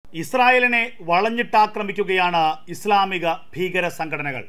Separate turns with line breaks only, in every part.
ഇസ്രായേലിനെ വളഞ്ഞിട്ടാക്രമിക്കുകയാണ് ഇസ്ലാമിക ഭീകര സംഘടനകൾ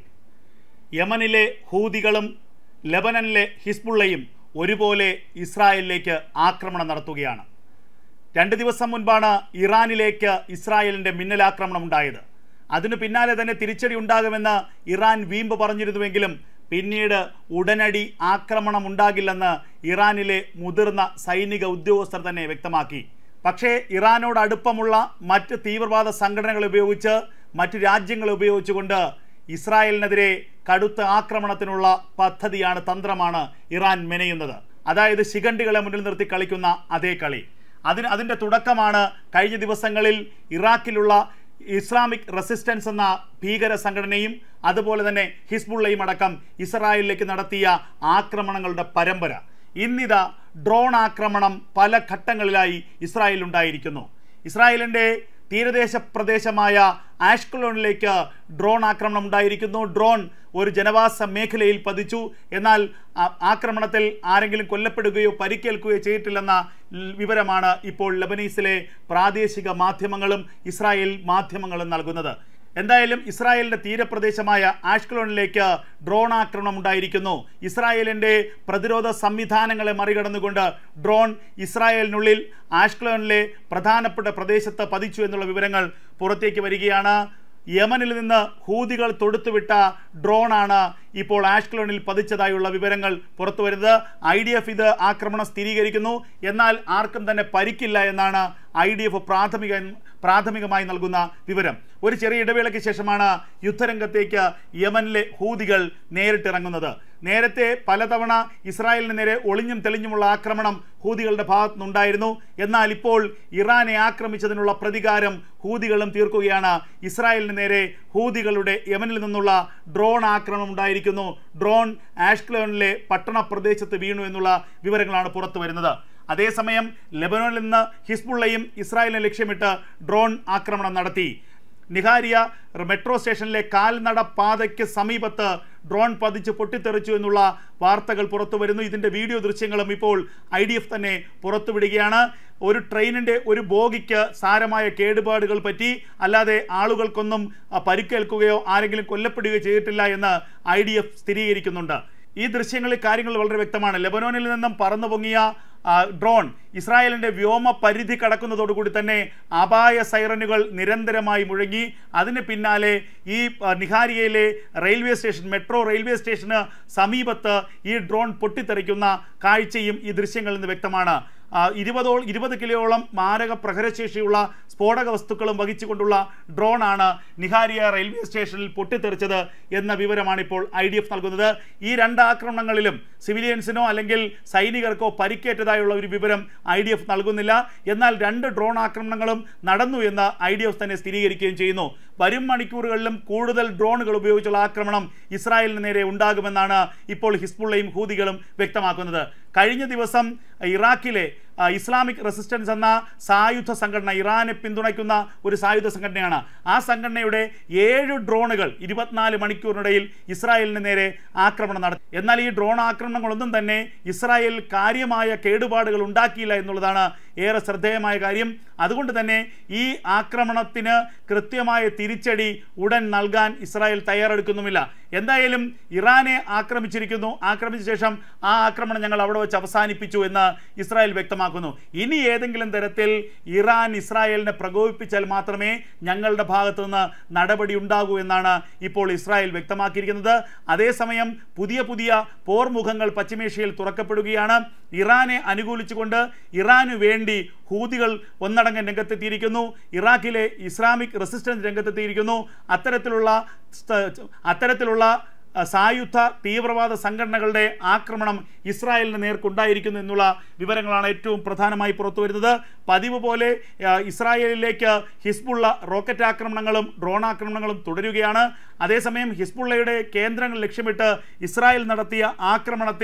യമനിലെ ഹൂതികളും ലെബനനിലെ ഹിസ്ബുള്ളയും ഒരുപോലെ ഇസ്രായേലിലേക്ക് ആക്രമണം നടത്തുകയാണ് രണ്ട് ദിവസം മുൻപാണ് ഇറാനിലേക്ക് ഇസ്രായേലിൻ്റെ മിന്നലാക്രമണം ഉണ്ടായത് അതിനു പിന്നാലെ തന്നെ തിരിച്ചടി ഉണ്ടാകുമെന്ന് ഇറാൻ വീമ്പ് പറഞ്ഞിരുന്നുവെങ്കിലും പിന്നീട് ഉടനടി ആക്രമണം ഉണ്ടാകില്ലെന്ന് ഇറാനിലെ മുതിർന്ന സൈനിക ഉദ്യോഗസ്ഥർ തന്നെ വ്യക്തമാക്കി പക്ഷേ ഇറാനോട് അടുപ്പമുള്ള മറ്റ് തീവ്രവാദ സംഘടനകൾ ഉപയോഗിച്ച് മറ്റു രാജ്യങ്ങളെ ഉപയോഗിച്ചുകൊണ്ട് ഇസ്രായേലിനെതിരെ കടുത്ത ആക്രമണത്തിനുള്ള പദ്ധതിയാണ് തന്ത്രമാണ് ഇറാൻ മെനയുന്നത് അതായത് ശിഖണ്ഡികളെ മുന്നിൽ നിർത്തി കളിക്കുന്ന അതേ കളി അതിന് അതിൻ്റെ തുടക്കമാണ് കഴിഞ്ഞ ദിവസങ്ങളിൽ ഇറാഖിലുള്ള ഇസ്ലാമിക് റെസിസ്റ്റൻസ് എന്ന ഭീകര സംഘടനയും അതുപോലെ തന്നെ ഹിസ്ബുള്ളയും അടക്കം ഇസ്രായേലിലേക്ക് നടത്തിയ ആക്രമണങ്ങളുടെ പരമ്പര ഇന്നിതാ ഡ്രോൺ ആക്രമണം പല ഘട്ടങ്ങളിലായി ഇസ്രായേൽ ഉണ്ടായിരിക്കുന്നു ഇസ്രായേലിൻ്റെ തീരദേശ പ്രദേശമായ ആഷ്കലോണിലേക്ക് ഡ്രോൺ ആക്രമണം ഉണ്ടായിരിക്കുന്നു ഡ്രോൺ ഒരു ജനവാസ മേഖലയിൽ പതിച്ചു എന്നാൽ ആ- ആക്രമണത്തിൽ ആരെങ്കിലും കൊല്ലപ്പെടുകയോ പരിക്കേൽക്കുകയോ ചെയ്തിട്ടില്ലെന്ന ൽ- വിവരമാണ് ഇപ്പോൾ ലബനീസിലെ പ്രാദേശിക മാധ്യമങ്ങളും ഇസ്രായേൽ മാധ്യമങ്ങളും നൽകുന്നത് എന്തായാലും ഇസ്രായേലിന്റെ തീരപ്രദേശമായ ആഷ്കലോണിലേക്ക് ഡ്രോൺ ആക്രമണം ഉണ്ടായിരിക്കുന്നു ഇസ്രായേലിന്റെ പ്രതിരോധ സംവിധാനങ്ങളെ മറികടന്നുകൊണ്ട് ഡ്രോൺ ഇസ്രായേലിനുള്ളിൽ ആഷ്കലോണിലെ പ്രധാനപ്പെട്ട പ്രദേശത്ത് പതിച്ചു എന്നുള്ള വിവരങ്ങൾ പുറത്തേക്ക് വരികയാണ് യമനിൽ നിന്ന് ഹൂതികൾ തൊടുത്തുവിട്ട ഡ്രോണാണ് ഇപ്പോൾ ആഷ്കലോണിൽ പതിച്ചതായുള്ള വിവരങ്ങൾ പുറത്തു വരുന്നത് ഐ ഡി എഫ് ഇത് ആക്രമണം സ്ഥിരീകരിക്കുന്നു എന്നാൽ ആർക്കും തന്നെ പരിക്കില്ല എന്നാണ് ഐ ഡി എഫ് പ്രാഥമിക പ്രാഥമികമായി നൽകുന്ന വിവരം ഒരു ചെറിയ ഇടവേളയ്ക്ക് ശേഷമാണ് യുദ്ധരംഗത്തേക്ക് യമനിലെ ഹൂതികൾ നേരിട്ടിറങ്ങുന്നത് നേരത്തെ പലതവണ ഇസ്രായേലിന് നേരെ ഒളിഞ്ഞും തെളിഞ്ഞുമുള്ള ആക്രമണം ഹൂതികളുടെ ഭാഗത്തു നിന്നുണ്ടായിരുന്നു എന്നാൽ ഇപ്പോൾ ഇറാനെ ആക്രമിച്ചതിനുള്ള പ്രതികാരം ഹൂതികളും തീർക്കുകയാണ് ഇസ്രായേലിന് നേരെ ഹൂതികളുടെ യമനിൽ നിന്നുള്ള ഡ്രോൺ ആക്രമണം ഉണ്ടായിരിക്കുന്നു ഡ്രോൺ ആഷ്ക്ലോണിലെ പട്ടണ പ്രദേശത്ത് വീണു എന്നുള്ള വിവരങ്ങളാണ് പുറത്തു വരുന്നത് അതേസമയം ലെബനോനിൽ നിന്ന് ഹിസ്ബുള്ളയും ഇസ്രായേലിനെ ലക്ഷ്യമിട്ട് ഡ്രോൺ ആക്രമണം നടത്തി നിഹാരിയ മെട്രോ സ്റ്റേഷനിലെ കാൽനട പാതയ്ക്ക് സമീപത്ത് ഡ്രോൺ പതിച്ച് പൊട്ടിത്തെറിച്ചു എന്നുള്ള വാർത്തകൾ പുറത്തു വരുന്നു ഇതിൻ്റെ വീഡിയോ ദൃശ്യങ്ങളും ഇപ്പോൾ ഐ ഡി എഫ് തന്നെ പുറത്തുവിടുകയാണ് ഒരു ട്രെയിനിൻ്റെ ഒരു ബോഗിക്ക് സാരമായ കേടുപാടുകൾ പറ്റി അല്ലാതെ ആളുകൾക്കൊന്നും ആ, പരിക്കേൽക്കുകയോ ആരെങ്കിലും കൊല്ലപ്പെടുകയോ ചെയ്തിട്ടില്ല എന്ന് ഐ ഡി എഫ് സ്ഥിരീകരിക്കുന്നുണ്ട് ഈ ദൃശ്യങ്ങളിൽ കാര്യങ്ങൾ വളരെ വ്യക്തമാണ് ലെബനോനിൽ നിന്നും പറന്നു പൊങ്ങിയ ആ, ഡ്രോൺ ഇസ്രായേലിന്റെ വ്യോമ പരിധി കടക്കുന്നതോടുകൂടി തന്നെ അപായ സൈറനുകൾ നിരന്തരമായി മുഴങ്ങി അതിന് പിന്നാലെ ഈ ആ, നിഹാരിയയിലെ റെയിൽവേ സ്റ്റേഷൻ മെട്രോ റെയിൽവേ സ്റ്റേഷന് സമീപത്ത് ഈ ഡ്രോൺ പൊട്ടിത്തെറിക്കുന്ന കാഴ്ചയും ഈ ദൃശ്യങ്ങളിൽ നിന്ന് വ്യക്തമാണ് ആ, ഇരുപതോ ഇരുപത് കിലോയോളം മാരക പ്രഹരശേഷിയുള്ള സ്ഫോടക വസ്തുക്കളും വഹിച്ചുകൊണ്ടുള്ള ഡ്രോണാണ് നിഹാരിയ റെയിൽവേ സ്റ്റേഷനിൽ പൊട്ടിത്തെറിച്ചത് എന്ന വിവരമാണ് ഇപ്പോൾ ഐ ഡി എഫ് നൽകുന്നത് ഈ രണ്ട് ആക്രമണങ്ങളിലും സിവിലിയൻസിനോ അല്ലെങ്കിൽ സൈനികർക്കോ പരിക്കേറ്റതായുള്ള ഒരു വിവരം ഐ ഡി എഫ് നൽകുന്നില്ല എന്നാൽ രണ്ട് ഡ്രോൺ ആക്രമണങ്ങളും നടന്നു എന്ന് ഐ ഡി എഫ് തന്നെ സ്ഥിരീകരിക്കുകയും ചെയ്യുന്നു വരും മണിക്കൂറുകളിലും കൂടുതൽ ഡ്രോണുകൾ ഉപയോഗിച്ചുള്ള ആക്രമണം ഇസ്രായേലിന് നേരെ ഉണ്ടാകുമെന്നാണ് ഇപ്പോൾ ഹിസ്ബുള്ളയും ഹൂതികളും വ്യക്തമാക്കുന്നത് കഴിഞ്ഞ ദിവസം ഇറാഖിലെ ആ, ഇസ്ലാമിക് റെസിസ്റ്റൻസ് എന്ന സായുധ സംഘടന ഇറാനെ പിന്തുണയ്ക്കുന്ന ഒരു സായുധ സംഘടനയാണ് ആ സംഘടനയുടെ ഏഴ് ഡ്രോണുകൾ ഇരുപത്തിനാല് മണിക്കൂറിനിടയിൽ ഇസ്രായേലിന് നേരെ ആക്രമണം നടത്തി എന്നാൽ ഈ ഡ്രോൺ ആക്രമണങ്ങളൊന്നും തന്നെ ഇസ്രായേൽ കാര്യമായ കേടുപാടുകൾ ഉണ്ടാക്കിയില്ല എന്നുള്ളതാണ് ഏറെ ശ്രദ്ധേയമായ കാര്യം അതുകൊണ്ട് തന്നെ ഈ ആക്രമണത്തിന് കൃത്യമായ തിരിച്ചടി ഉടൻ നൽകാൻ ഇസ്രായേൽ തയ്യാറെടുക്കുന്നുമില്ല എന്തായാലും ഇറാനെ ആക്രമിച്ചിരിക്കുന്നു ആക്രമിച്ച ശേഷം ആ ആക്രമണം ഞങ്ങൾ അവിടെ വെച്ച് അവസാനിപ്പിച്ചു എന്ന് ഇസ്രായേൽ വ്യക്തമാക്കുന്നു ഇനി ഏതെങ്കിലും തരത്തിൽ ഇറാൻ ഇസ്രായേലിനെ പ്രകോപിപ്പിച്ചാൽ മാത്രമേ ഞങ്ങളുടെ ഭാഗത്തു നിന്ന് നടപടി ഉണ്ടാകൂ എന്നാണ് ഇപ്പോൾ ഇസ്രായേൽ വ്യക്തമാക്കിയിരിക്കുന്നത് അതേസമയം പുതിയ പുതിയ പോർമുഖങ്ങൾ പശ്ചിമേഷ്യയിൽ തുറക്കപ്പെടുകയാണ് ഇറാനെ അനുകൂലിച്ചുകൊണ്ട് ഇറാനു വേണ്ടി ഹൂതികൾ ഒന്നടങ്കം രംഗത്തെത്തിയിരിക്കുന്നു ഇറാഖിലെ ഇസ്ലാമിക് റെസിസ്റ്റൻസ് രംഗത്തെത്തിയിരിക്കുന്നു അത്തരത്തിലുള്ള സ്ഥ- അത്തരത്തിലുള്ള അഹ്, സായുധ തീവ്രവാദ സംഘടനകളുടെ ആക്രമണം ഇസ്രായേലിന് നേർക്കുണ്ടായിരിക്കുന്നു എന്നുള്ള വിവരങ്ങളാണ് ഏറ്റവും പ്രധാനമായി പുറത്തു വരുന്നത് പതിവ് പോലെ അഹ്, ഇസ്രായേലിലേക്ക് ഹിസ്ബുള്ള റോക്കറ്റ് ആക്രമണങ്ങളും ഡ്രോൺ ആക്രമണങ്ങളും തുടരുകയാണ് അതേസമയം ഹിസ്ബുള്ളയുടെ കേന്ദ്രങ്ങൾ ലക്ഷ്യമിട്ട് ഇസ്രായേൽ നടത്തിയ ആക്രമണത്തിൽ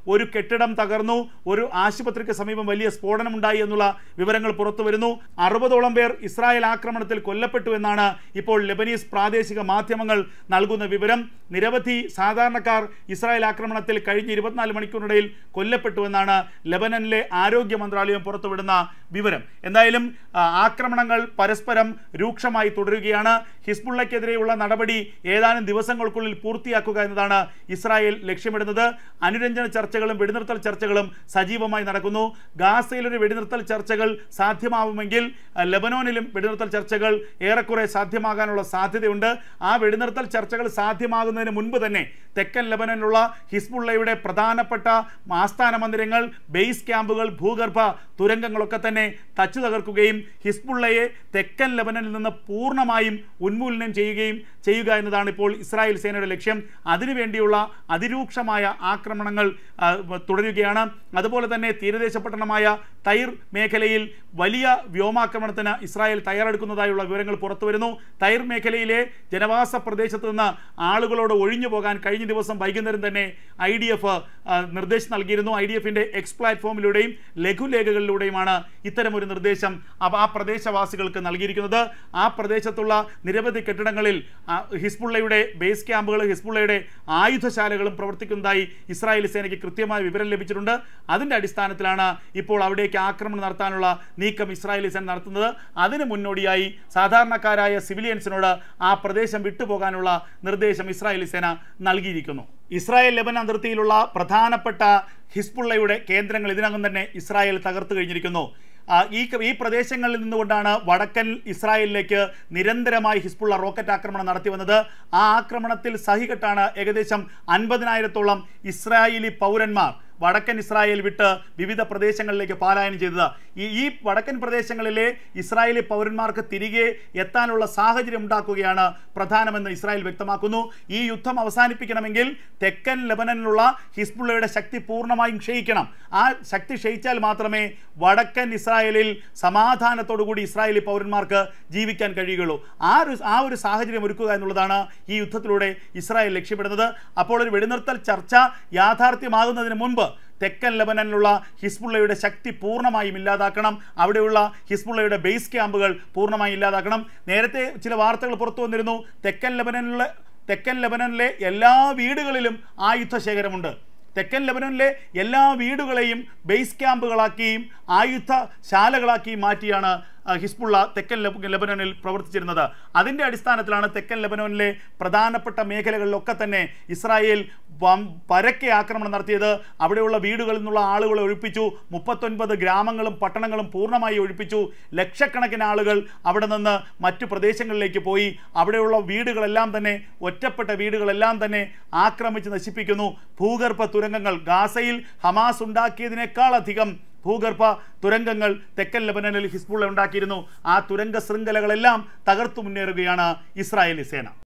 ഒരു കെട്ടിടം തകർന്നു ഒരു ആശുപത്രിക്ക് സമീപം വലിയ സ്ഫോടനമുണ്ടായി എന്നുള്ള വിവരങ്ങൾ പുറത്തു വരുന്നു അറുപതോളം പേർ ഇസ്രായേൽ ആക്രമണത്തിൽ കൊല്ലപ്പെട്ടു എന്നാണ് ഇപ്പോൾ ലെബനീസ് പ്രാദേശിക മാധ്യമങ്ങൾ നൽകുന്ന വിവരം നിരവധി സാധാരണക്കാർ ഇസ്രായേൽ ആക്രമണത്തിൽ കഴിഞ്ഞ ഇരുപത്തിനാല് മണിക്കൂറിനിടയിൽ കൊല്ലപ്പെട്ടു എന്നാണ് ലെബനനിലെ ആരോഗ്യ മന്ത്രാലയം പുറത്തുവിടുന്ന വിവരം എന്തായാലും ആ, ആക്രമണങ്ങൾ പരസ്പരം രൂക്ഷമായി തുടരുകയാണ് ഹിസ്ബുള്ളയ്ക്കെതിരെയുള്ള നടപടി ഏതാനും ദിവസങ്ങൾക്കുള്ളിൽ പൂർത്തിയാക്കുക എന്നതാണ് ഇസ്രായേൽ ലക്ഷ്യമിടുന്നത് അനുരഞ്ജന ചർച്ചകളും വെടിനിർത്തൽ ചർച്ചകളും സജീവമായി നടക്കുന്നു ഗാസയിൽ ഒരു വെടിനിർത്തൽ ചർച്ചകൾ സാധ്യമാവുമെങ്കിൽ ആ, ലെബനോനിലും വെടിനിർത്തൽ ചർച്ചകൾ ഏറെക്കുറെ സാധ്യമാകാനുള്ള സാധ്യതയുണ്ട് ആ വെടിനിർത്തൽ ചർച്ചകൾ സാധ്യമാകുന്നതിന് മുൻപ് തന്നെ തെക്കൻ ലെബനനിലുള്ള ഹിസ്ബുള്ളയുടെ പ്രധാനപ്പെട്ട ആസ്ഥാന മന്ദിരങ്ങൾ ബേസ് ക്യാമ്പുകൾ ഭൂഗർഭ തുരങ്കങ്ങളൊക്കെ തന്നെ തച്ചു തകർക്കുകയും ഹിസ്ബുള്ളയെ തെക്കൻ ലെബനനിൽ നിന്ന് പൂർണ്ണമായും ഉന്മൂലനം ചെയ്യുകയും ചെയ്യുക എന്നതാണ് ഇപ്പോൾ ഇസ്രായേൽ സേനയുടെ ലക്ഷ്യം അതിനുവേണ്ടിയുള്ള അതിരൂക്ഷമായ ആക്രമണങ്ങൾ ആ, തുടരുകയാണ് അതുപോലെ തന്നെ തീരദേശ പട്ടണമായ തൈർ മേഖലയിൽ വലിയ വ്യോമാക്രമണത്തിന് ഇസ്രായേൽ തയ്യാറെടുക്കുന്നതായുള്ള വിവരങ്ങൾ പുറത്തു വരുന്നു തൈർ മേഖലയിലെ ജനവാസ പ്രദേശത്ത് നിന്ന് ആളുകളോട് ഒഴിഞ്ഞു പോകാൻ കഴിഞ്ഞ ദിവസം വൈകുന്നേരം തന്നെ ഐ ഡി എഫ് നിർദ്ദേശം നൽകിയിരുന്നു ഐ ഡി എഫിൻ്റെ എക്സ് പ്ലാറ്റ്ഫോമിലൂടെയും ലഘുലേഖകളിലൂടെയുമാണ് ഇത്തരം ഒരു നിർദ്ദേശം അവ ആ പ്രദേശവാസികൾക്ക് നൽകിയിരിക്കുന്നത് ആ പ്രദേശത്തുള്ള നിരവധി കെട്ടിടങ്ങളിൽ ആ, ഹിസ്ബുള്ളയുടെ ബേസ് ക്യാമ്പുകൾ ഹിസ്ബുള്ളയുടെ ആയുധശാലകളും പ്രവർത്തിക്കുന്നതായി ഇസ്രായേൽ സേനയ്ക്ക് കൃത്യമായ വിവരം ലഭിച്ചിട്ടുണ്ട് അതിൻ്റെ അടിസ്ഥാനത്തിലാണ് ഇപ്പോൾ അവിടേക്ക് ആക്രമണം നടത്താനുള്ള നീക്കം ഇസ്രായേലി സേന നടത്തുന്നത് അതിന് മുന്നോടിയായി സാധാരണക്കാരായ സിവിലിയൻസിനോട് ആ പ്രദേശം വിട്ടുപോകാനുള്ള നിർദ്ദേശം ഇസ്രായേലി സേന നൽകിയിരിക്കുന്നു ഇസ്രായേൽ ലെബൻ അതിർത്തിയിലുള്ള പ്രധാനപ്പെട്ട ഹിസ്ബുള്ളയുടെ കേന്ദ്രങ്ങൾ ഇതിനകം തന്നെ ഇസ്രായേൽ തകർത്തു കഴിഞ്ഞിരിക്കുന്നു ആ, ഈ ഈ പ്രദേശങ്ങളിൽ നിന്നുകൊണ്ടാണ് വടക്കൻ ഇസ്രായേലിലേക്ക് നിരന്തരമായി ഹിസ്ബുള്ള റോക്കറ്റ് ആക്രമണം നടത്തി വന്നത് ആ ആക്രമണത്തിൽ സഹികെട്ടാണ് ഏകദേശം അൻപതിനായിരത്തോളം ഇസ്രായേലി പൗരന്മാർ വടക്കൻ ഇസ്രായേൽ വിട്ട് വിവിധ പ്രദേശങ്ങളിലേക്ക് പലായനം ചെയ്തത് ഈ ഈ വടക്കൻ പ്രദേശങ്ങളിലെ ഇസ്രായേലി പൗരന്മാർക്ക് തിരികെ എത്താനുള്ള സാഹചര്യം ഉണ്ടാക്കുകയാണ് പ്രധാനമെന്ന് ഇസ്രായേൽ വ്യക്തമാക്കുന്നു ഈ യുദ്ധം അവസാനിപ്പിക്കണമെങ്കിൽ തെക്കൻ ലെബനനിലുള്ള ഹിസ്ബുള്ളയുടെ ശക്തി പൂർണ്ണമായും ക്ഷയിക്കണം ആ ശക്തി ക്ഷയിച്ചാൽ മാത്രമേ വടക്കൻ ഇസ്രായേലിൽ സമാധാനത്തോടുകൂടി ഇസ്രായേലി പൗരന്മാർക്ക് ജീവിക്കാൻ കഴിയുകയുള്ളൂ ആ ഒരു ആ ഒരു സാഹചര്യം ഒരുക്കുക എന്നുള്ളതാണ് ഈ യുദ്ധത്തിലൂടെ ഇസ്രായേൽ ലക്ഷ്യമിടുന്നത് അപ്പോൾ ഒരു വെടിനിർത്തൽ ചർച്ച യാഥാർത്ഥ്യമാകുന്നതിന് മുൻപ് തെക്കൻ ലെബനനിലുള്ള ഹിസ്ബുള്ളയുടെ ശക്തി പൂർണ്ണമായും ഇല്ലാതാക്കണം അവിടെയുള്ള ഹിസ്ബുള്ളയുടെ ബേസ് ക്യാമ്പുകൾ പൂർണ്ണമായും ഇല്ലാതാക്കണം നേരത്തെ ചില വാർത്തകൾ പുറത്തു വന്നിരുന്നു തെക്കൻ ലെബനനിലെ തെക്കൻ ലെബനനിലെ എല്ലാ വീടുകളിലും ആയുധ ശേഖരമുണ്ട് തെക്കൻ ലെബനനിലെ എല്ലാ വീടുകളെയും ബേസ് ക്യാമ്പുകളാക്കിയും ആയുധശാലകളാക്കിയും മാറ്റിയാണ് ആ, ഹിസ്ബുള്ള തെക്കൻ ലെബ- ലെബനനിൽ പ്രവർത്തിച്ചിരുന്നത് അതിൻ്റെ അടിസ്ഥാനത്തിലാണ് തെക്കൻ ലെബനനിലെ പ്രധാനപ്പെട്ട മേഖലകളിലൊക്കെ തന്നെ ഇസ്രായേൽ വം പരക്കെ ആക്രമണം നടത്തിയത് അവിടെയുള്ള വീടുകളിൽ നിന്നുള്ള ആളുകളെ ഒഴിപ്പിച്ചു മുപ്പത്തൊൻപത് ഗ്രാമങ്ങളും പട്ടണങ്ങളും പൂർണ്ണമായി ഒഴിപ്പിച്ചു ലക്ഷക്കണക്കിന് ആളുകൾ അവിടെ നിന്ന് മറ്റു പ്രദേശങ്ങളിലേക്ക് പോയി അവിടെയുള്ള വീടുകളെല്ലാം തന്നെ ഒറ്റപ്പെട്ട വീടുകളെല്ലാം തന്നെ ആക്രമിച്ച് നശിപ്പിക്കുന്നു ഭൂഗർഭ തുരങ്കങ്ങൾ ഗാസയിൽ ഹമാസ് ഉണ്ടാക്കിയതിനേക്കാളധികം ഭൂഗർഭ തുരങ്കങ്ങൾ തെക്കൻ ലെബനനിൽ ഹിസ്ബുള്ള ഉണ്ടാക്കിയിരുന്നു ആ തുരങ്ക ശൃംഖലകളെല്ലാം തകർത്തു മുന്നേറുകയാണ് ഇസ്രായേലി സേന